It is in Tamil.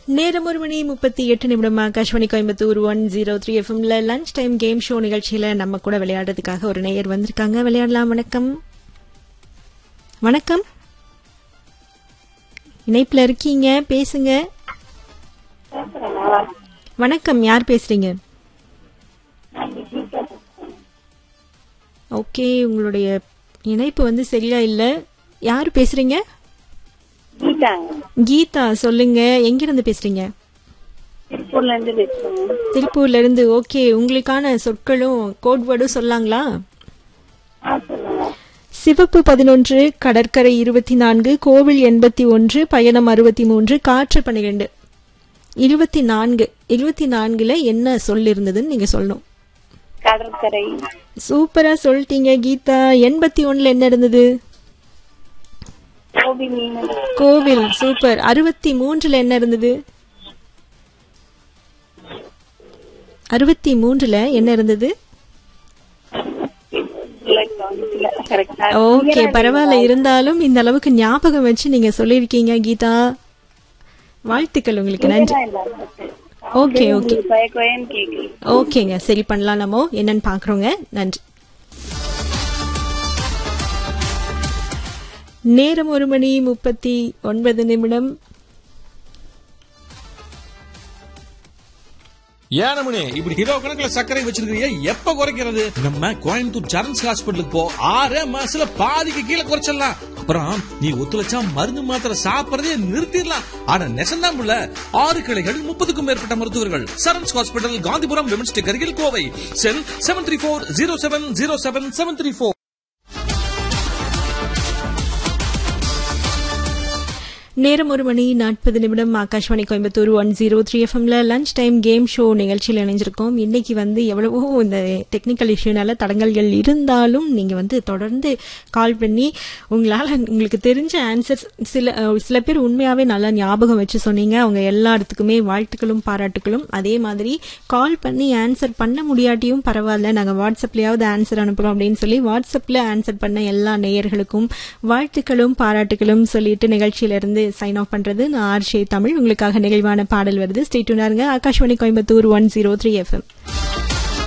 நேரம் ஒரு மணி முப்பத்தி எட்டு நிமிடம் Akashvani Coimbatore one zero three எஃப்எம்ல லஞ்ச் டைம் கேம் ஷோ நிகழ்ச்சியில நம்ம கூட விளையாடுறதுக்காக ஒரு நேயர் வந்திருக்காங்க விளையாடலாம் வணக்கம் வணக்கம் இணைப்புல இருக்கீங்க பேசுங்க வணக்கம் யார் பேசுறீங்க ஓகே உங்களுடைய இணைப்பு வந்து சரியா இல்ல யார் பேசுறீங்க கீதாங்க கீதா சொல்லுங்க எங்கிருந்து பேசுறீங்க திருப்பூர்ல இருந்து பேசுறேங்க திருப்பூர்ல இருந்து ஓகே உங்களுக்கான சொற்களும் கோட் வேர்டும் சொல்லாங்களா ஆ சொல்லுங்க சிவப்பு பதினொன்று கடற்கரை இருபத்தி நான்கு கோவில் எண்பத்தி ஒன்று பயணம் அறுபத்தி மூன்று காற்று பன்னிரெண்டு இருபத்தி நான்கு இருபத்தி நான்குல என்ன சொல் இருந்ததுன்னு நீங்க சொல்லணும் கடற்கரை சூப்பரா சொல்லிட்டீங்க கீதா எண்பத்தி ஒண்ணுல என்ன இருந்தது கோவில் மீன் கோவில் சூப்பர் அறுபத்தி மூன்றுல என்ன இருந்தது அறுபத்தி மூன்றுல என்ன இருந்தது கரெக்டா ஓகே பரவாயில்ல இருந்தாலும் இந்த அளவுக்கு ஞாபகம் வச்சு நீங்க சொல்லியிருக்கீங்க கீதா வாழ்த்துக்கள் உங்களுக்கு நன்றி ஓகே ஓகே பயக்கோயன்னு கேக்குது ஓகேங்க சரி பண்ணலாம் நம்ம என்னன்னு பாக்குறோங்க நன்றி நேரம் ஒரு மணி முப்பத்தி ஒன்பது நிமிடம் ஏனமனே இப்படி கிலோ கணக்குல சர்க்கரை வச்சிருக்கீங்க எப்ப குறைக்கிறது நம்ம கோயம்புத்தூர் சரண்ஸ் ஹாஸ்பிட்டலுக்கு போ ஆறே மாசத்துல பாதிக்கு கீழே குறைச்சிடலாம் அப்புறம் நீ ஒத்துழைச்சா மருந்து மாத்திரை சாப்பிடறதே நிறுத்திடலாம் ஆனா நெசந்தாம்புல ஆறு கிளைகள் முப்பதுக்கும் மேற்பட்ட மருத்துவர்கள் சரண்ஸ் ஹாஸ்பிட்டல் காந்திபுரம் விமன்ஸ் அருகில் Kovai cell seven three four zero seven zero seven seven three four நேரம் ஒரு மணி நாற்பது நிமிடம் Akashvani Coimbatore one zero three எஃப்எம்ல லஞ்ச் டைம் கேம் ஷோ நிகழ்ச்சியில் இணைஞ்சிருக்கோம் இன்னைக்கு வந்து எவ்வளவோ இந்த டெக்னிக்கல் இஷ்யூனால தடங்கல்கள் இருந்தாலும் நீங்க வந்து தொடர்ந்து கால் பண்ணி உங்களால உங்களுக்கு தெரிஞ்ச ஆன்சர்ஸ் சில அஹ், சில பேர் உண்மையாவே நல்லா ஞாபகம் வச்சு சொன்னீங்க அவங்க எல்லாத்துக்குமே வாழ்த்துக்களும் பாராட்டுகளும் அதே மாதிரி கால் பண்ணி ஆன்சர் பண்ண முடியாட்டியும் பரவாயில்ல நாங்க வாட்ஸ்அப்லயாவது ஆன்சர் அனுப்புறோம் அப்படின்னு சொல்லி வாட்ஸ்அப்ல ஆன்சர் பண்ண எல்லா நேயர்களுக்கும் வாழ்த்துக்களும் பாராட்டுகளும் சொல்லிட்டு நிகழ்ச்சியில இருந்து சைன் ஆஃப் பண்றது நான் ஆர்ஷே தமிழ் உங்களுக்காக நிகழ்வான பாடல் வருது state Akashvani Coimbatore one zero three FM